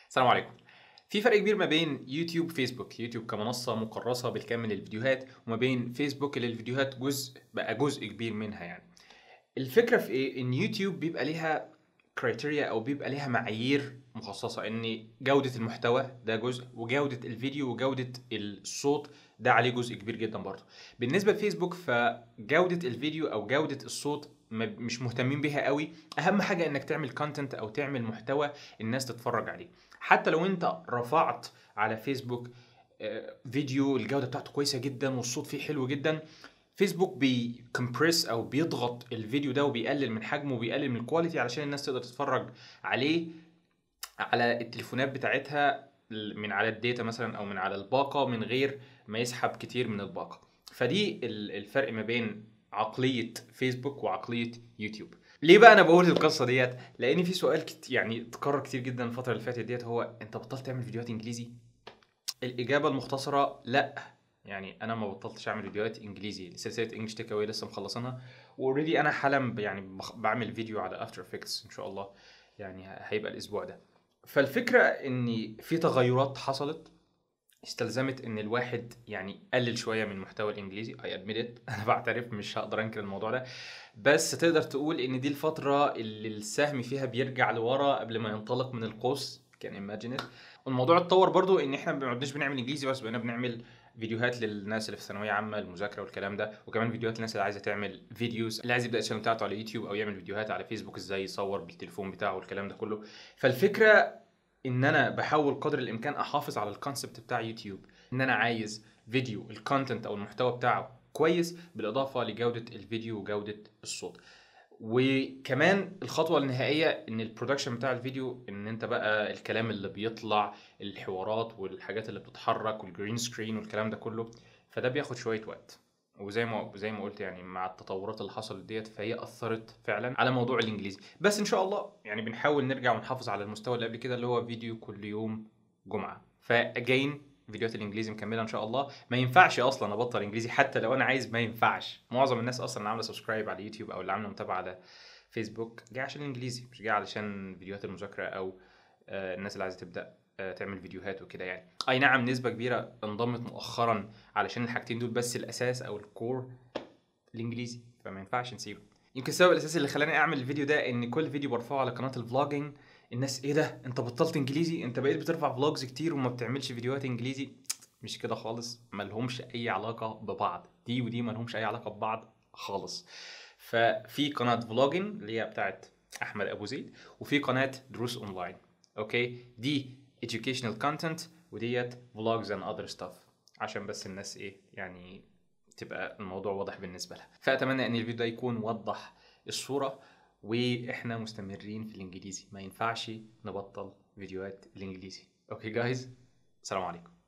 السلام عليكم في فرق كبير ما بين يوتيوب وفيسبوك يوتيوب كمنصة مكرسة بالكامل للفيديوهات وما بين فيسبوك اللي الفيديوهات جزء بقى جزء كبير منها يعني الفكرة في ايه ان يوتيوب بيبقى ليها كرايتيريا او بيبقى ليها معايير مخصصة ان جودة المحتوى ده جزء وجودة الفيديو وجودة الصوت ده عليه جزء كبير جدا برضه بالنسبة لفيسبوك فجودة الفيديو او جودة الصوت ما- مش مهتمين بيها قوي اهم حاجة انك تعمل كونتنت او تعمل محتوى الناس تتفرج عليه حتى لو انت رفعت على فيسبوك آه، فيديو الجودة بتاعته كويسة جدا والصوت فيه حلو جدا فيسبوك بيكمبريس او بيضغط الفيديو ده وبيقلل من حجمه وبيقلل من الكواليتي علشان الناس تقدر تتفرج عليه على التليفونات بتاعتها من على الداتا مثلا او من على الباقة من غير ما يسحب كتير من الباقة فدي ال- الفرق ما بين عقلية فيسبوك وعقلية يوتيوب ليه بقى انا بقول القصه ديت لان في سؤال كت... يعني اتكرر كتير جدا الفتره اللي فاتت ديت هو انت بطلت تعمل فيديوهات انجليزي الاجابه المختصره لا يعني انا ما بطلتش اعمل فيديوهات انجليزي سلسله انجلش تيك اواي لسه مخلصينها واوريدي انا حالا ب- يعني بخ- بعمل فيديو على افتر افكتس ان شاء الله يعني ه- هيبقى الاسبوع ده فالفكره ان في تغيرات حصلت استلزمت ان الواحد يعني قلل شويه من محتوى الانجليزي اي ادميت انا بعترف مش هقدر انكر الموضوع ده بس تقدر تقول ان دي الفتره اللي السهم فيها بيرجع لورا قبل ما ينطلق من القوس كان ايماجين والموضوع اتطور برضو ان احنا ما عدناش بنعمل انجليزي بس بقينا بنعمل فيديوهات للناس اللي في ثانويه عامه المذاكره والكلام ده وكمان فيديوهات للناس اللي عايزه تعمل فيديوز اللي عايز يبدا الشانل بتاعته على يوتيوب او يعمل فيديوهات على فيسبوك ازاي يصور بالتليفون بتاعه والكلام ده كله فالفكره ان انا بحاول قدر الامكان احافظ على الكونسبت بتاع يوتيوب ان انا عايز فيديو الكونتنت او المحتوى بتاعه كويس بالاضافه لجوده الفيديو وجوده الصوت وكمان الخطوه النهائيه ان البرودكشن بتاع الفيديو ان انت بقى الكلام اللي بيطلع الحوارات والحاجات اللي بتتحرك والجرين سكرين والكلام ده كله فده بياخد شويه وقت وزي ما زي ما قلت يعني مع التطورات اللي حصلت ديت فهي اثرت فعلا على موضوع الانجليزي بس ان شاء الله يعني بنحاول نرجع ونحافظ على المستوى اللي قبل كده اللي هو فيديو كل يوم جمعه فاجين فيديوهات الانجليزي مكمله ان شاء الله ما ينفعش اصلا ابطل انجليزي حتى لو انا عايز ما ينفعش معظم الناس اصلا اللي عامله سبسكرايب على يوتيوب او اللي عامله متابعه على فيسبوك جاي عشان الانجليزي مش جاي علشان فيديوهات المذاكره او آه، الناس اللي عايزه تبدا آه، تعمل فيديوهات وكده يعني اي نعم نسبه كبيره انضمت مؤخرا علشان الحاجتين دول بس الاساس او الكور الانجليزي فما ينفعش نسيبه يمكن السبب الاساسي اللي خلاني اعمل الفيديو ده ان كل فيديو برفعه على قناه الفلوجينج الناس ايه ده انت بطلت انجليزي انت بقيت بترفع فلوجز كتير وما بتعملش فيديوهات انجليزي مش كده خالص ملهمش اي علاقه ببعض دي ودي ملهمش اي علاقه ببعض خالص ففي قناه فلوجينج اللي هي بتاعت احمد ابو زيد وفي قناه دروس اونلاين اوكي دي educational content وديت vlogs and other stuff عشان بس الناس ايه يعني تبقى الموضوع واضح بالنسبه لها فاتمنى ان الفيديو ده يكون وضح الصوره واحنا مستمرين في الانجليزي ما ينفعش نبطل فيديوهات الانجليزي اوكي جايز السلام عليكم